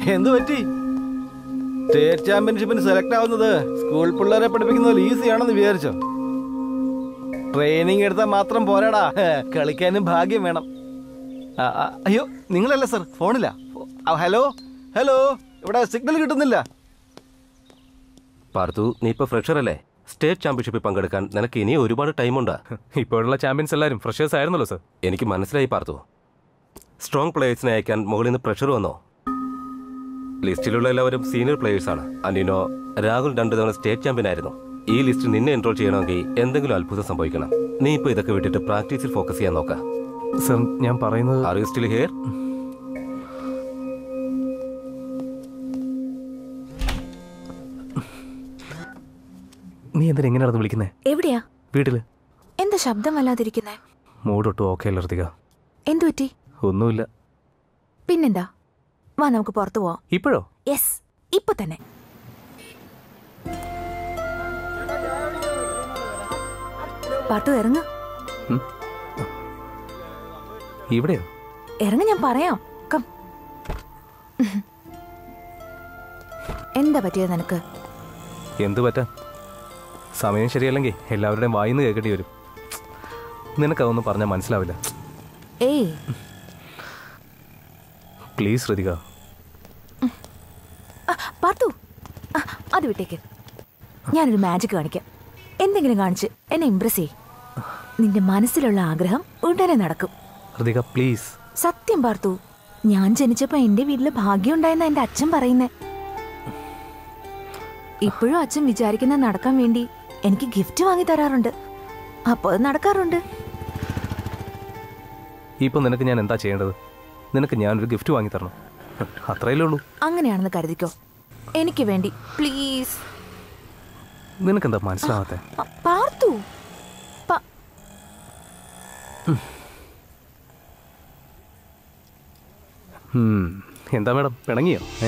എന്ത് പറ്റി സ്റ്റേറ്റ് ചാമ്പ്യൻഷിപ്പിന് സെലക്ട് ആവുന്നത് സ്കൂൾ പിള്ളേരെ പഠിപ്പിക്കുന്നത് ഈസി ആണെന്ന് വിചാരിച്ചോ ട്രെയിനിങ് എടുത്താൽ മാത്രം പോരാടാ കളിക്കാനും ഭാഗ്യം വേണം ആ, ആ, അയ്യോ നിങ്ങളല്ല സർ ഫോണില്ല ഹലോ ഹലോ ഇവിടെ സിഗ്നൽ കിട്ടുന്നില്ല പാർത്തു നീ ഇപ്പൊ ഫ്രഷർ അല്ലേ സ്റ്റേറ്റ് ചാമ്പ്യൻഷിപ്പിൽ പങ്കെടുക്കാൻ നിനക്ക് ഇനി ഒരുപാട് ടൈമുണ്ട് ഇപ്പോഴുള്ള ചാമ്പ്യൻസ് എല്ലാവരും ഫ്രഷേഴ്സ് ആയിരുന്നല്ലോ സർ എനിക്ക് മനസ്സിലായി പാർത്തു സ്ട്രോങ് പ്ലേയേഴ്സിനെ അയക്കാൻ മുകളിൽ നിന്ന് പ്രഷർ വന്നോ ലിസ്റ്റിലുള്ള എല്ലാവരും സീനിയർ പ്ലേയേഴ്സ് ആണ് അനിനോ രാഹുൽ രണ്ടു തവണ സ്റ്റേറ്റ് ചാമ്പ്യൻ ആയിരുന്നു ഈ ലിസ്റ്റ് നിന്നെ എൻറോൾ ചെയ്യണമെങ്കിൽ എന്തെങ്കിലും അത്ഭുതം സംഭവിക്കണം നീ ഇപ്പൊ ഇതൊക്കെ വിട്ടിട്ട് പ്രാക്ടീസിൽ ഫോക്കസ് ചെയ്യാൻ നോക്ക സർ ഞാൻ പറയുന്നത് ആർ യു സ്റ്റിൽ ഹിയർ നീ എന്തിനാ എങ്ങനെ നടന്ന് വിളിക്കുന്നേ എവിടെയാ വീട്ടില് എന്താ ശബ്ദം വല്ലാതിരിക്കുന്നേ മൂടൊട്ടും ഓക്കെ അല്ല ഋതിക എന്തു പറ്റി ഒന്നുമില്ല പിന്നെന്താ വാ നമുക്ക് പുറത്തു പോവാം ഇപ്പോഴോ യെസ് ഇപ്പൊ തന്നെ പാട്ടു ഇറങ്ങ ഇവിടെയോ ഇറങ്ങ ഞാൻ പറയാം കം എന്താ പറ്റിയത് നിനക്ക് എന്ത് പറ്റാ സമയം ശരിയല്ലെങ്കിൽ എല്ലാവരുടെയും വായിന്ന് കേൾക്കേണ്ടി വരും നിനക്കതൊന്നും പറഞ്ഞാൽ മനസ്സിലാവില്ല ഏയ് പ്ലീസ് ഋതിക ആ, പാർത്തു ആ, അത് വിട്ടേക്ക് ഞാനൊരു മാജിക് കാണിക്കാം എന്തെങ്കിലും കാണിച്ച് എന്നെ ഇംപ്രസ് ചെയ് നിന്റെ മനസ്സിലുള്ള ആഗ്രഹം ഉടനെ നടക്കും ഋതിക പ്ലീസ് സത്യം പാർത്തു ഞാൻ ജനിച്ചപ്പോ എന്റെ വീട്ടില് ഭാഗ്യം ഉണ്ടായെന്ന എന്റെ അച്ഛൻ പറയുന്നേ ഇപ്പോഴും അച്ഛൻ വിചാരിക്കുന്ന നടക്കാൻ വേണ്ടി എനിക്ക് ഗിഫ്റ്റ് വാങ്ങി തരാറുണ്ട് അപ്പൊ അത് നടക്കാറുണ്ട് ഇപ്പം നിനക്ക് ഞാൻ എന്താ ചെയ്യേണ്ടത് നിനക്ക് ഞാനൊരു ഗിഫ്റ്റ് വാങ്ങി തരണം അത്രയല്ലേ ഉള്ളൂ അങ്ങനെയാണെന്ന് കരുതിക്കോ എനിക്ക് വേണ്ടി പ്ലീസ് നിനക്കെന്താ മനസ്സിലാവാത്തെ പാർത്തു പ- ഉം, എന്താ മേഡം പിണങ്ങിയോ ഏ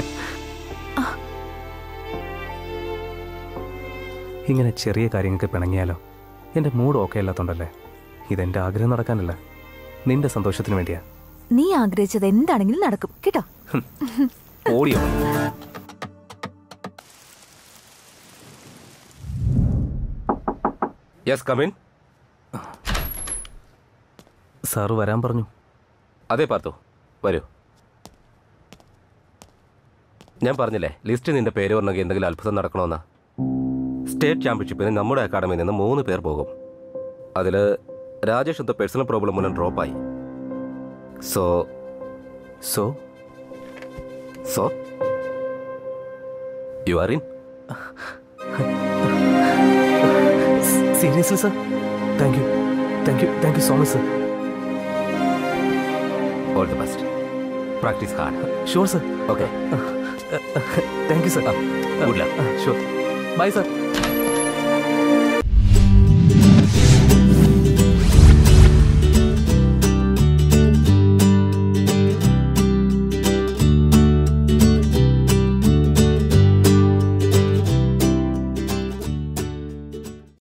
ഇങ്ങനെ ചെറിയ കാര്യങ്ങൾക്ക് പിണങ്ങിയാലോ എൻ്റെ മൂഡ് ഓക്കെ അല്ലാത്തോണ്ടല്ലേ ഇതെൻ്റെ ആഗ്രഹം നടക്കാനല്ല നിന്റെ സന്തോഷത്തിന് വേണ്ടിയാ നീ ആഗ്രഹിച്ചത് എന്താണെങ്കിലും നടക്കും കേട്ടോ ഓടിയോ യെസ് കമിൻ സാറ് വരാൻ പറഞ്ഞു അതെ പാർത്തു വരൂ ഞാൻ പറഞ്ഞില്ലേ ലിസ്റ്റ് നിന്റെ പേര് പറഞ്ഞെങ്കിൽ എന്തെങ്കിലും അത്ഭുതം നടക്കണമെന്ന് സ്റ്റേറ്റ് ചാമ്പ്യൻഷിപ്പിന് നമ്മുടെ അക്കാഡമിയിൽ നിന്ന് മൂന്ന് പേർ പോകും അതിൽ രാജേഷ് എന്തോ പേഴ്സണൽ പ്രോബ്ലം മൂലം ഡ്രോപ്പായി so so so you are in seriously sir thank you thank you thank you so much sir all the best practice hard sure sir okay thank you sir good luck sure bye sir